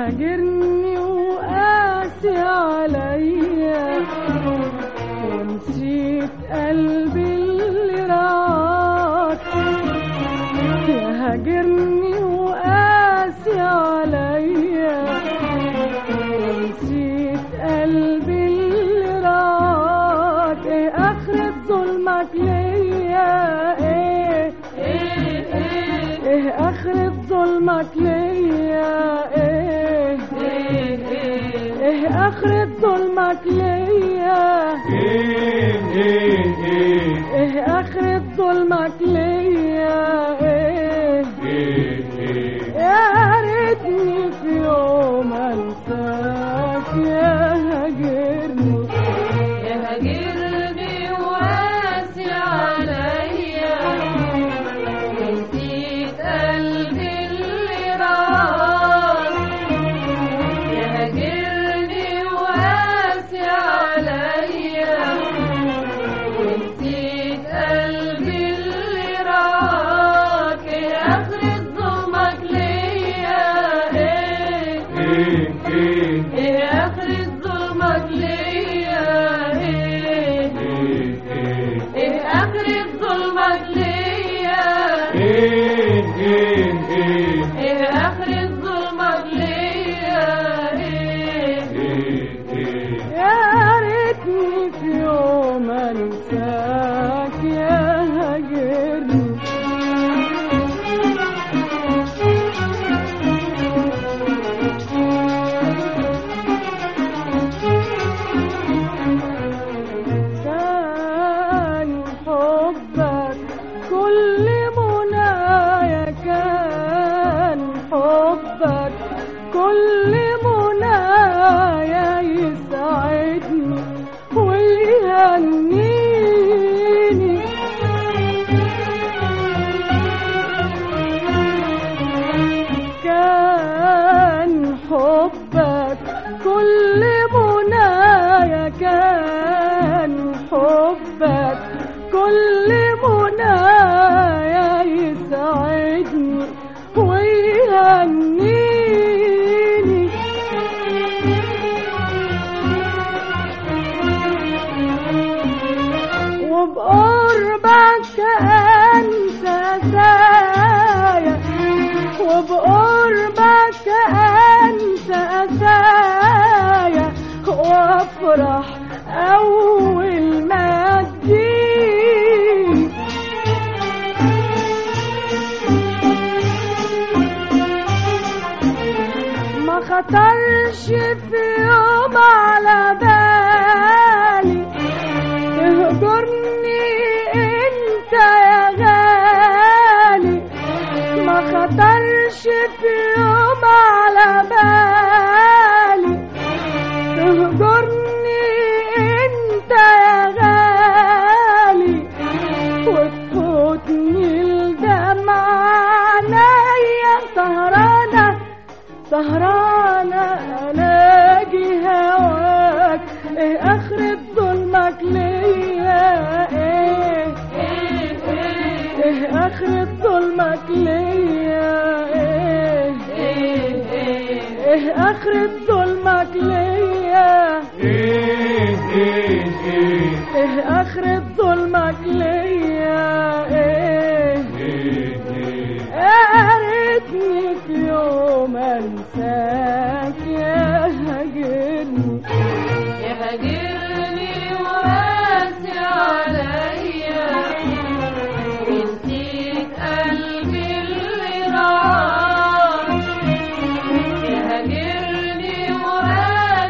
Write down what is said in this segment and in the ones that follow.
هاجرني وقاسي عليا ونسيت قلبي اللي راك يا هاجرني وقاسي عليا ونسيت قلبي اللي راك ايه اخرة ظلمك ليا ايه ايه ايه ايه اخرة ظلمك ليا ايه ايه ايه ايه اخرة ظلمك ليا ايه ايه ايه ايه اخرة ظلمك ليا ايه ايه ايه يا ريتني في يوم انساك يا هاجرني يا هاجرني وقاسي عليا نسيت قلبي اللي راح يا هاجرني وقاسي عليا نسيت قلبي اللي راح يا آخرة ظلمك ليا ايه ايه ايه ايه آخرة ظلمك ليا ايه ايه ايه ايه آخرة ظلمك ليا ايه ايه ايه ايه آخرة ظلمك ليا ايه ايه ايه يا ريتني في يوم انساك يا هاجرني كان حبك كل منايا كان حبك كل منايا يسعدني ويهنيني كان حبك كل منايا كان حبك كل منايا يسعدني ويهنيني وبقربك أنت سايا وبقربك أنت أسايا وأفرح أول ما تجيني ما خطرش في يوم على بالي تهجرني انت يا غالي ما خطرش في يوم على بالي تهجرني انت يا غالي وتفوتني الدمع عليا سهرانة سهرانة الاقي هواك ايه اخرة ظلمك ليا ايه ايه ايه ايه اخرة ظلمك ليا ايه ايه ايه ايه اخرة ظلمك ليا ايه ايه ايه ايه اخرة ظلمك ليا ايه ايه ايه يا ريتني في يوم انساك يا هاجرني يا هاجرني وقاسي عليا نسيت قلبي اللي راح يا هاجرني وقاسي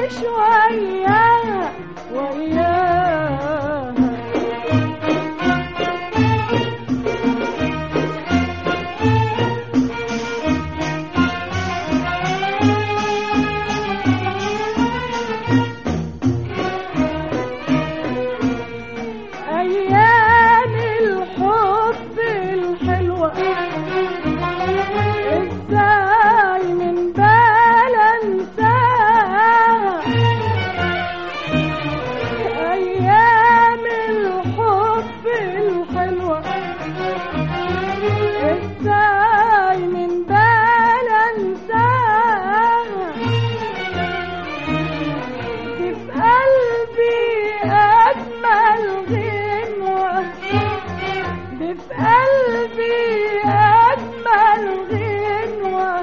وعيش وياها وياها أيام الحب الحلوة ازاي من بال انساها أيام الحب الحلوة ازاي من بال انساها في قلبي أجمل غنوة دي في قلبي أجمل غنوة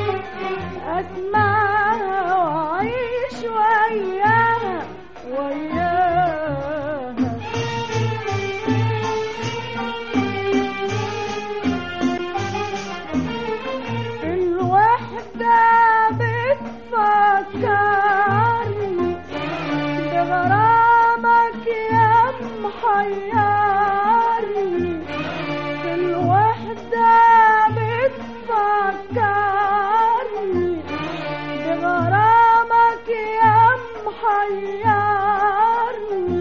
أسمعها وأعيش وياها وياها الوحدة بتفكرني بغرامك يا محيرني الوحدة بتفكرني بغرامك يا محيرني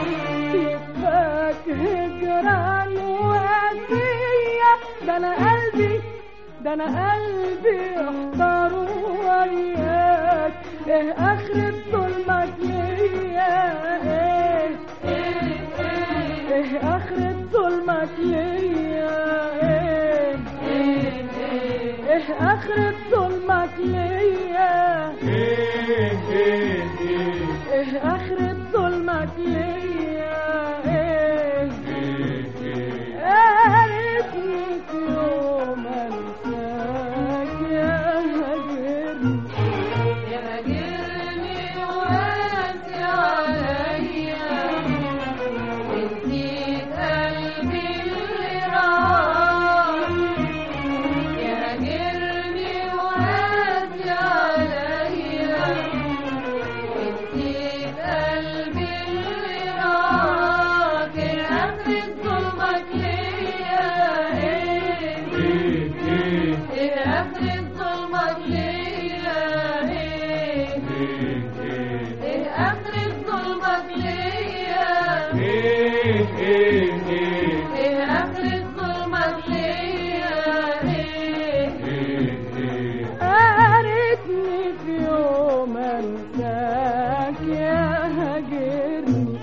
يبقاك هجران وأسية ده أنا قلبي ده أنا قلبي احتار وياك إيه آخر ظلمك ليا إيه إيه آخر ظلمك ليا إيه إيه آخر ظلمك ليا إيه آخر ظلمك ليا إيه يا ريتني في يوم أنساك يا هجرني يهجرني وقاسي عليا ونسيت قلبي اللي راح يهجرني وقاسي عليا ونسيت قلبي اللي راح كان آخر ظلمك ليا إيه إيه آخر ظلمك ليا إيه إيه آخر ظلمك ليا إيه آخر ظلمك ليا إيه قارتني في يوم انساك يا هجرني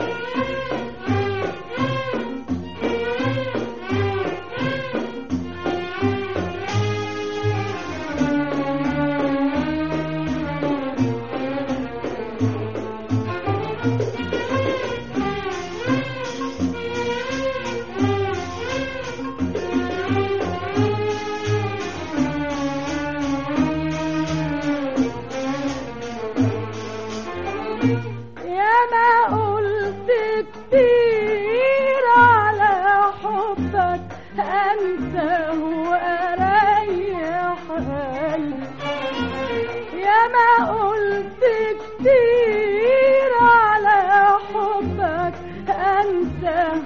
يا ما قلت كتير على حبك انسى واريح قلبي يا ما قلت كتير على حبك انسى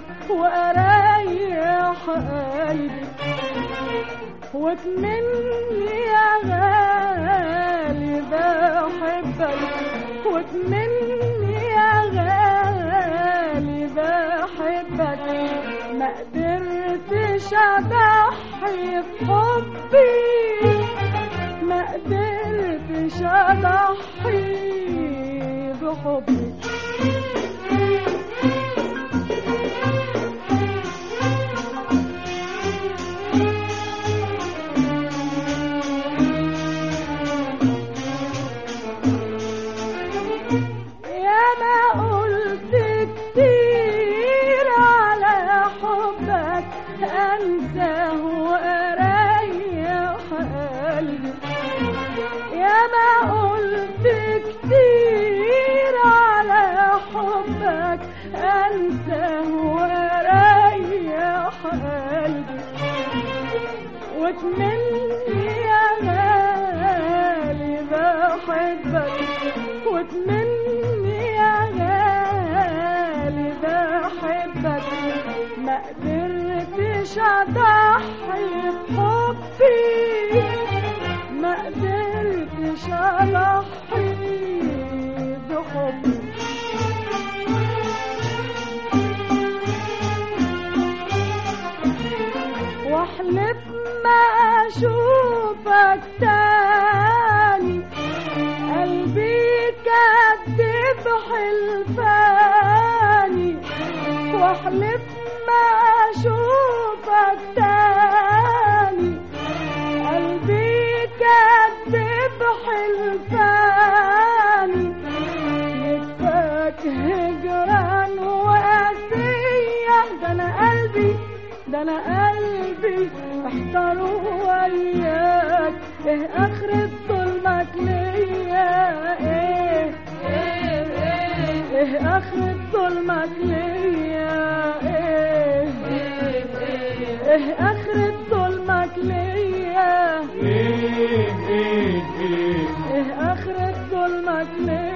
واريح قلبي واتمني يا غالي بحبك واتمني يا غالي بحبك ما قدرتش اضحي بحبي ما قدرتش اضحي بحبي يا ما قلت كتير على حبك انسى واريح قلبي يا ما قلت كتير على حبك انسى واريح قلبي واتمني يا غالي بحبك سيبك مني يا غالي بحبك ما قدرتش اضحي بحبي ما قدرتش اضحي بحبي واحلف ما اشوفك تاني قلبي كدب حلفاني واحلف ما اشوفك تاني قلبي كدب حلفاني يكفاك هجران وقاسية ده انا قلبي ده انا قلبي محتار وياك ايه اخرة ظلمك ليا ايه ايه ايه ايه اخرة ظلمك ليا ايه ايه ايه ايه اخرة ظلمك ليا ايه ايه ايه ايه اخرة ظلمك ليا